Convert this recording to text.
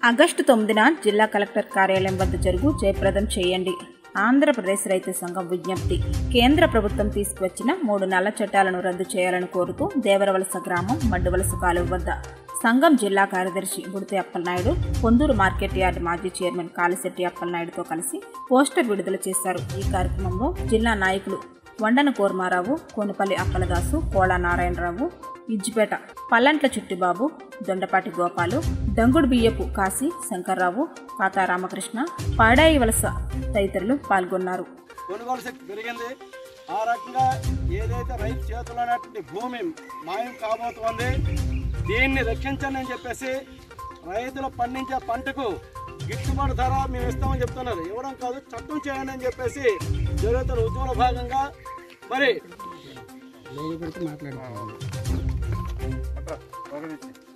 August తొమ్మిదిన జిల్లా collector కార్యాలయం వద్ద జరుగు జయప్రదం చేయండి ఆంధ్రప్రదేశ్ రైతు సంఘం విజ్ఞప్తి కేంద్ర ప్రభుత్వం తీసుకువచ్చిన మూడు నల్ల చట్టాలను రద్దు చేయాలని కోరుతూ దేవరవలస గ్రామం మడ్డువలస కాలువ వద్ద సంఘం జిల్లా కార్యదర్శి బుడితే అప్పలనాయుడు పొందూరు మార్కెట్ యార్డ్ మాజీ చైర్మన్ కాలిశెట్టి అప్పలనాయుడుతో కలిసి పోస్టర్ విడుదల చేశారు ఈ కార్యక్రమంలో జిల్లా నాయకులు వండన కోర్మారావు కోనపల్లి అప్పలదాసు కోళ నారాయణరావు ఇజ్జిపేట పల్లంట్ల చుట్టిబాబు దొండపాటి గోపాలు దంగుడు బియ్యపు కాశీ శంకర్రావు కాతా రామకృష్ణ పాడాయి వలస తదితరులు పాల్గొన్నారు కొనుగోలు శక్తి పెరిగింది ఆ రకంగా ఏదైతే రైతు చేతుల్లో ఉన్నటువంటి భూమి మాయం కాబోతోంది దీన్ని రక్షించండి అని చెప్పేసి రైతులు పండించే పంటకు గిట్టుబాటు ధర మేము ఇస్తామని చెప్తున్నారు ఇవ్వడం కాదు చట్టం చేయండి అని చెప్పేసి జరుగుతున్న ఉద్యమంలో భాగంగా మరి లోగో పెడితే మాట్లాడుతున్నాను అట్రా, ఒక నిమిషం.